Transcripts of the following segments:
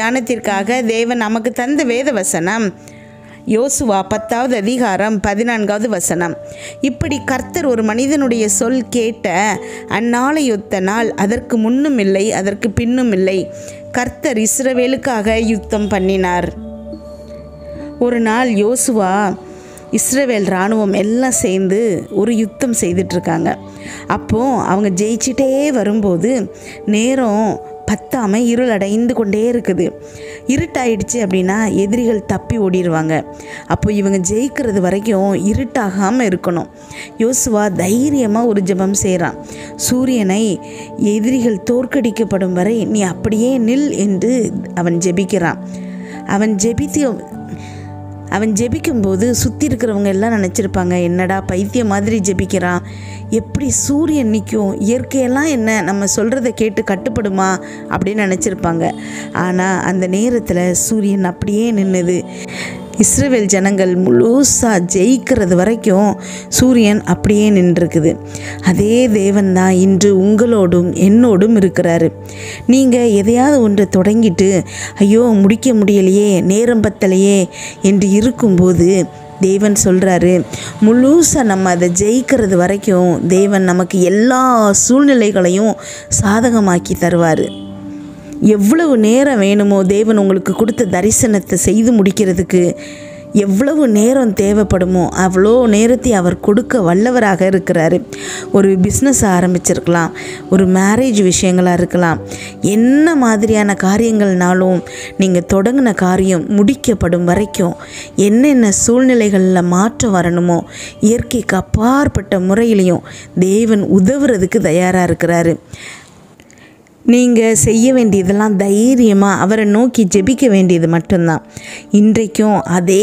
தியானத்திற்காக தேவன் நமக்கு தந்த வேத வசனம் யோசுவா பத்தாவது அதிகாரம் பதினான்காவது வசனம் இப்படி கர்த்தர் ஒரு மனிதனுடைய சொல் கேட்ட அந்நாளையொத்த நாள் அதற்கு முன்னும் இல்லை அதற்கு பின்னும் இல்லை கர்த்தர் இஸ்ரவேலுக்காக யுத்தம் பண்ணினார் ஒரு நாள் யோசுவா இஸ்ரவேல் இராணுவம் எல்லாம் சேர்ந்து ஒரு யுத்தம் செய்துட்ருக்காங்க அப்போது அவங்க ஜெயிச்சிட்டே வரும்போது நேரம் பத்தாமல் இருள் அடைந்து கொண்டே இருக்குது இருட்டாயிடுச்சு அப்படின்னா எதிரிகள் தப்பி ஓடிடுவாங்க அப்போ இவங்க ஜெயிக்கிறது வரைக்கும் இருட்டாகாமல் இருக்கணும் யோசுவா தைரியமாக ஒரு ஜெபம் செய்கிறான் சூரியனை எதிரிகள் தோற்கடிக்கப்படும் வரை நீ அப்படியே நில் என்று அவன் ஜெபிக்கிறான் அவன் ஜெபித்து அவன் ஜெபிக்கும்போது சுற்றி இருக்கிறவங்க எல்லாம் நினச்சிருப்பாங்க என்னடா பைத்தியம் மாதிரி ஜெபிக்கிறான் எப்படி சூரியன் நிற்கும் இயற்கையெல்லாம் என்ன நம்ம சொல்கிறத கேட்டு கட்டுப்படுமா அப்படின்னு நினச்சிருப்பாங்க ஆனால் அந்த நேரத்தில் சூரியன் அப்படியே நின்றுது இஸ்ரேல் ஜனங்கள் முழுசாக ஜெயிக்கிறது வரைக்கும் சூரியன் அப்படியே நின்றுருக்குது அதே தேவன் தான் இன்று உங்களோடும் என்னோடும் இருக்கிறாரு நீங்கள் எதையாவது ஒன்றை தொடங்கிட்டு ஐயோ முடிக்க முடியலையே நேரம் பத்தலையே என்று இருக்கும்போது தேவன் சொல்கிறாரு முழுசாக நம்ம அதை ஜெயிக்கிறது வரைக்கும் தேவன் நமக்கு எல்லா சூழ்நிலைகளையும் சாதகமாக்கி தருவார் எவ்வளவு நேரம் வேணுமோ தேவன் உங்களுக்கு கொடுத்த தரிசனத்தை செய்து முடிக்கிறதுக்கு எவ்வளவு நேரம் தேவைப்படுமோ அவ்வளோ நேரத்தை அவர் கொடுக்க வல்லவராக இருக்கிறாரு ஒரு பிஸ்னஸ் ஆரம்பிச்சிருக்கலாம் ஒரு மேரேஜ் விஷயங்களாக இருக்கலாம் என்ன மாதிரியான காரியங்கள்னாலும் நீங்கள் தொடங்கின காரியம் முடிக்கப்படும் வரைக்கும் என்னென்ன சூழ்நிலைகளில் மாற்றம் வரணுமோ இயற்கைக்கு அப்பாற்பட்ட முறையிலையும் தேவன் உதவுறதுக்கு தயாராக இருக்கிறாரு நீங்கள் செய்ய வேண்டியதெல்லாம் தைரியமாக அவரை நோக்கி ஜெபிக்க வேண்டியது மட்டும்தான் இன்றைக்கும் அதே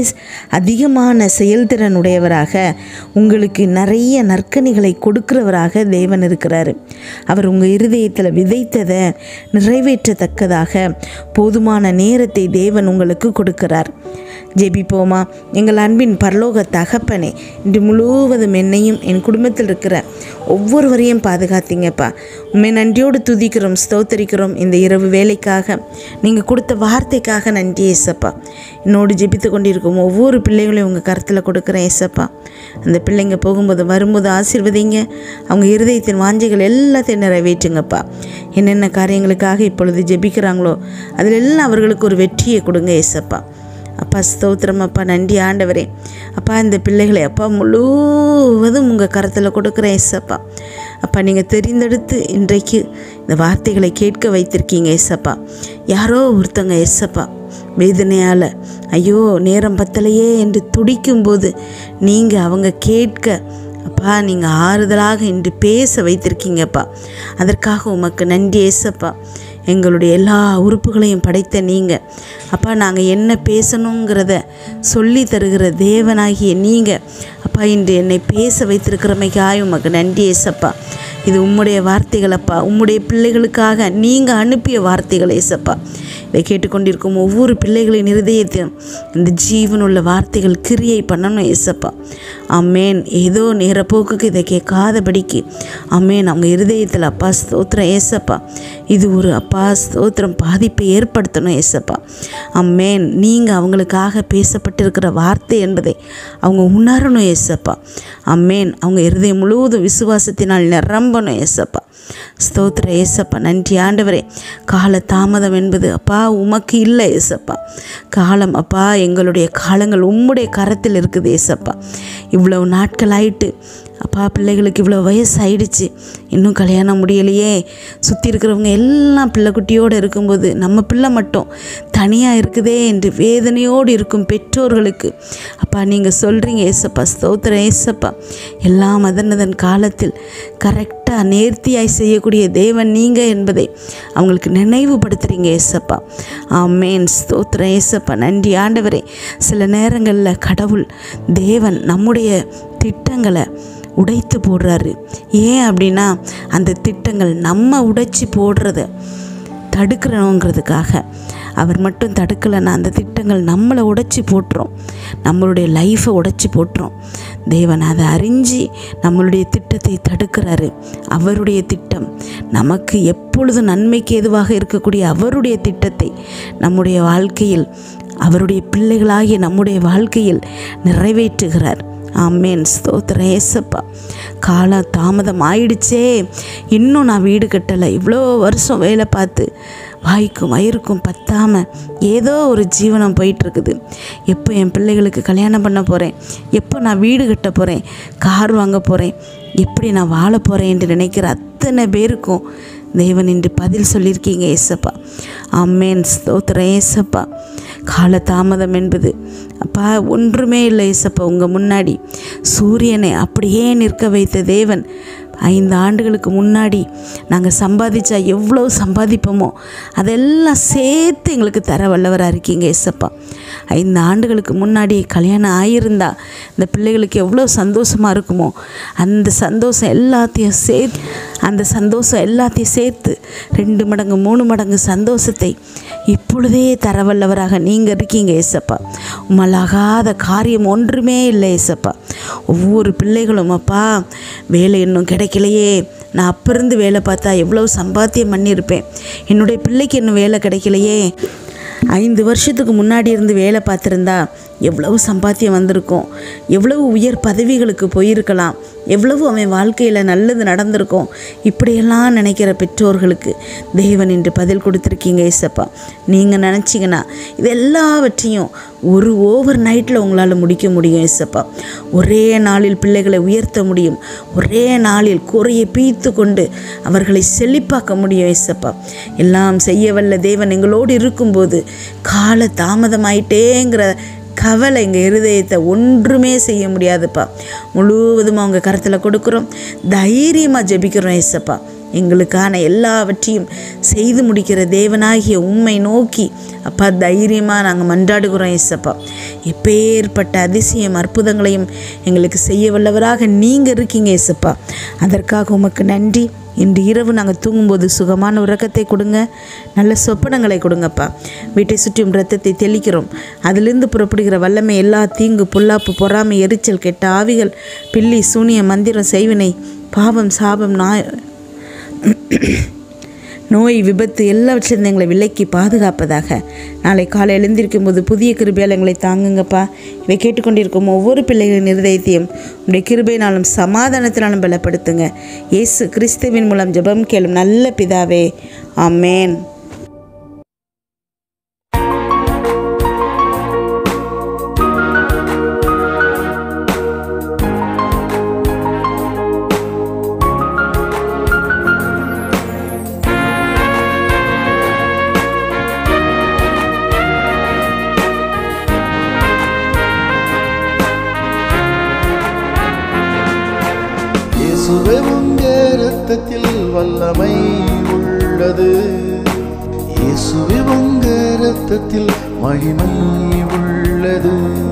அதிகமான செயல்திறனுடையவராக உங்களுக்கு நிறைய நற்கனிகளை கொடுக்கிறவராக தேவன் இருக்கிறார் அவர் உங்கள் இருதயத்தில் விதைத்ததை நிறைவேற்றத்தக்கதாக போதுமான நேரத்தை தேவன் உங்களுக்கு கொடுக்கிறார் ஜெபிப்போமா எங்கள் அன்பின் பரலோக தகப்பனே இன்று முழுவதும் என்னையும் என் குடும்பத்தில் இருக்கிற ஒவ்வொருவரையும் பாதுகாத்தீங்கப்பா உண்மை நன்றியோடு துதிக்கிறோம் ஸ்தோத்தரிக்கிறோம் இந்த இரவு வேலைக்காக நீங்கள் கொடுத்த வார்த்தைக்காக நன்றி ஏசப்பா என்னோடு ஜெபித்து கொண்டிருக்கும் ஒவ்வொரு பிள்ளைகளையும் உங்கள் கருத்தில் கொடுக்குறேன் ஏசப்பா அந்த பிள்ளைங்க போகும்போது வரும்போது ஆசீர்வதிங்க அவங்க இருதயத்தின் வாஞ்சைகள் எல்லாத்தையும் நிறைவேற்றுங்கப்பா என்னென்ன காரியங்களுக்காக இப்பொழுது ஜெபிக்கிறாங்களோ அதில் எல்லாம் அவர்களுக்கு ஒரு வெற்றியை கொடுங்க ஏசப்பா அப்பா ஸ்தோத்திரம் அப்பா நன்றி ஆண்டவரே அப்பா இந்த பிள்ளைகளை அப்பா முழுவதும் உங்கள் கரத்தில் கொடுக்குறேன் ஏசப்பா அப்பா நீங்கள் தெரிந்தெடுத்து இன்றைக்கு இந்த வார்த்தைகளை கேட்க வைத்திருக்கீங்க ஏசப்பா யாரோ ஒருத்தங்க ஏசப்பா வேதனையால் ஐயோ நேரம் பத்தலையே என்று துடிக்கும்போது நீங்கள் அவங்க கேட்க அப்பா நீங்கள் ஆறுதலாக இன்று பேச வைத்திருக்கீங்கப்பா அதற்காக உமக்கு நன்றி ஏசப்பா எங்களுடைய எல்லா உறுப்புகளையும் படைத்த நீங்கள் அப்பா நாங்கள் என்ன பேசணுங்கிறத சொல்லி தருகிற தேவனாகிய நீங்கள் அப்பா இன்று என்னை பேச வைத்திருக்கிறமைக்காய் உமக்கு நன்றி ஏசப்பா இது உம்முடைய வார்த்தைகள் அப்பா உம்முடைய பிள்ளைகளுக்காக நீங்கள் அனுப்பிய வார்த்தைகள் ஏசப்பா இதை கேட்டுக்கொண்டிருக்கும் ஒவ்வொரு பிள்ளைகளின் இருதயத்தையும் இந்த ஜீவனுள்ள வார்த்தைகள் கிரியை பண்ணணும் ஏசப்பா அம்மேன் ஏதோ நேரப்போக்குக்கு இதை கேட்காதபடிக்கு அம்மேன் அவங்க இருதயத்தில் அப்பா ஸ்தோத்திரம் ஏசப்பா இது ஒரு அப்பா ஸ்தோத்திரம் பாதிப்பை ஏற்படுத்தணும் ஏசப்பா அம்மேன் நீங்கள் அவங்களுக்காக பேசப்பட்டிருக்கிற வார்த்தை என்பதை அவங்க உணரணும் ஏசப்பா அம்மேன் அவங்க இருதயம் முழுவதும் விசுவாசத்தினால் நிரம்பணும் ஏசப்பா ஸ்தோத்திர ஏசப்பா நன்றி ஆண்டவரே கால தாமதம் என்பது அப்பா உமக்கு இல்லை ஏசப்பா காலம் அப்பா எங்களுடைய காலங்கள் உம்முடைய கரத்தில் இருக்குது ஏசப்பா இவ்வளவு நாட்கள் ஆயிட்டு அப்பா பிள்ளைகளுக்கு இவ்வளோ வயசாயிடுச்சு இன்னும் கல்யாணம் முடியலையே சுற்றி இருக்கிறவங்க எல்லாம் பிள்ளைக்குட்டியோடு இருக்கும்போது நம்ம பிள்ளை மட்டும் தனியாக இருக்குதே என்று வேதனையோடு இருக்கும் பெற்றோர்களுக்கு அப்பா நீங்கள் சொல்கிறீங்க ஏசப்பா ஸ்தோத்திரம் ஏசப்பா எல்லாம் மதனதன் காலத்தில் கரெக்டாக நேர்த்தியாய் செய்யக்கூடிய தேவன் நீங்கள் என்பதை அவங்களுக்கு நினைவுபடுத்துகிறீங்க ஏசப்பா ஆமேன் ஸ்தோத்திரம் ஏசப்பா நன்றி ஆண்டவரே சில நேரங்களில் கடவுள் தேவன் நம்முடைய திட்டங்களை உடைத்து போடுறாரு ஏன் அப்படின்னா அந்த திட்டங்கள் நம்ம உடைச்சி போடுறத தடுக்கிறோங்கிறதுக்காக அவர் மட்டும் தடுக்கலைன்னா அந்த திட்டங்கள் நம்மளை உடைச்சி போட்டுரும் நம்மளுடைய லைஃப்பை உடைச்சி போட்டுரும் தேவன் அதை அறிஞ்சு நம்மளுடைய திட்டத்தை தடுக்கிறாரு அவருடைய திட்டம் நமக்கு எப்பொழுதும் நன்மைக்கு ஏதுவாக இருக்கக்கூடிய அவருடைய திட்டத்தை நம்முடைய வாழ்க்கையில் அவருடைய பிள்ளைகளாகிய நம்முடைய வாழ்க்கையில் நிறைவேற்றுகிறார் ஆமேன் ஸ்தோத்திரம் ஏசப்பா காலம் தாமதம் ஆயிடுச்சே இன்னும் நான் வீடு கட்டலை இவ்வளோ வருஷம் வேலை பார்த்து வாய்க்கும் வயிறுக்கும் பத்தாமல் ஏதோ ஒரு ஜீவனம் போயிட்டுருக்குது எப்போ என் பிள்ளைகளுக்கு கல்யாணம் பண்ண போகிறேன் எப்போ நான் வீடு கட்ட போகிறேன் கார் வாங்க போகிறேன் எப்படி நான் வாழ போகிறேன் என்று நினைக்கிற அத்தனை பேருக்கும் தேவன் என்று பதில் சொல்லியிருக்கீங்க ஏசப்பா அம்மேன் ஸ்தோத்திரம் ஏசப்பா கால தாமதம் என்பது அப்பா ஒன்றுமே இல்லை ஏசப்பா உங்கள் முன்னாடி சூரியனை அப்படியே நிற்க வைத்த தேவன் ஐந்து ஆண்டுகளுக்கு முன்னாடி நாங்கள் சம்பாதிச்சா எவ்வளோ சம்பாதிப்போமோ அதெல்லாம் சேர்த்து எங்களுக்கு தர வல்லவராக இருக்கீங்க ஏசப்பா ஐந்து ஆண்டுகளுக்கு முன்னாடி கல்யாணம் ஆகியிருந்தா இந்த பிள்ளைகளுக்கு எவ்வளோ சந்தோஷமாக இருக்குமோ அந்த சந்தோஷம் எல்லாத்தையும் சேர்த்து அந்த சந்தோஷம் எல்லாத்தையும் சேர்த்து ரெண்டு மடங்கு மூணு மடங்கு சந்தோஷத்தை இப்பொழுதே தரவல்லவராக நீங்கள் இருக்கீங்க ஏசப்பா உம்மலாகாத காரியம் ஒன்றுமே இல்லை ஏசப்பா ஒவ்வொரு பிள்ளைகளும் அப்பா வேலை இன்னும் கிடைக்கலையே நான் அப்போ இருந்து வேலை பார்த்தா எவ்வளோ சம்பாத்தியம் பண்ணியிருப்பேன் என்னுடைய பிள்ளைக்கு இன்னும் வேலை கிடைக்கலையே ஐந்து வருஷத்துக்கு முன்னாடி இருந்து வேலை பார்த்துருந்தா எவ்வளவு சம்பாத்தியம் வந்திருக்கும் எவ்வளவு உயர் பதவிகளுக்கு போயிருக்கலாம் எவ்வளவு அவன் வாழ்க்கையில் நல்லது நடந்திருக்கும் இப்படியெல்லாம் நினைக்கிற பெற்றோர்களுக்கு தேவன் என்று பதில் கொடுத்துருக்கீங்க ஏசப்பா நீங்கள் நினச்சிங்கன்னா இது எல்லாவற்றையும் ஒரு ஓவர் நைட்டில் உங்களால் முடிக்க முடியும் ஏசப்பா ஒரே நாளில் பிள்ளைகளை உயர்த்த முடியும் ஒரே நாளில் குறையை பீத்து கொண்டு அவர்களை செழிப்பாக்க முடியும் ஏசப்பா எல்லாம் செய்ய வல்ல தேவன் எங்களோடு இருக்கும்போது கால தாமதமாயிட்டேங்கிற கவலை எங்கள் இருதயத்தை ஒன்றுமே செய்ய முடியாதுப்பா முழுவதும் அவங்க கருத்தில் கொடுக்குறோம் தைரியமாக ஜெபிக்கிறோம் ஏசப்பா எங்களுக்கான எல்லாவற்றையும் செய்து முடிக்கிற தேவனாகிய உண்மை நோக்கி அப்பா தைரியமாக நாங்கள் மன்றாடுகிறோம் ஏசப்பா எப்பேற்பட்ட அதிசயம் அற்புதங்களையும் எங்களுக்கு செய்ய வல்லவராக நீங்கள் இருக்கீங்க ஏசப்பா அதற்காக உமக்கு நன்றி இன்று இரவு நாங்கள் தூங்கும்போது சுகமான உறக்கத்தை கொடுங்க நல்ல சொப்பனங்களை கொடுங்கப்பா வீட்டை சுற்றியும் ரத்தத்தை தெளிக்கிறோம் அதிலிருந்து புறப்படுகிற வல்லமை எல்லா தீங்கு புல்லாப்பு பொறாமை எரிச்சல் கெட்ட ஆவிகள் பில்லி சூனிய மந்திரம் செய்வினை பாவம் சாபம் நாய் நோய் விபத்து எல்லாவற்றிலிருந்து எங்களை விலக்கி பாதுகாப்பதாக நாளை காலை எழுந்திருக்கும் போது புதிய கிருபையால் எங்களை தாங்குங்கப்பா இவை கேட்டுக்கொண்டிருக்கும் ஒவ்வொரு பிள்ளைகளின் இருதயத்தையும் உடைய கிருபையினாலும் சமாதானத்தினாலும் பலப்படுத்துங்க இயேசு கிறிஸ்துவின் மூலம் ஜெபம் கேளும் நல்ல பிதாவே ஆமேன் இயேசுவே உங்கே இரத்தத்தில் வல்லமை உள்ளது இயேசுவே உங்க இரத்தத்தில் மகிமை உள்ளது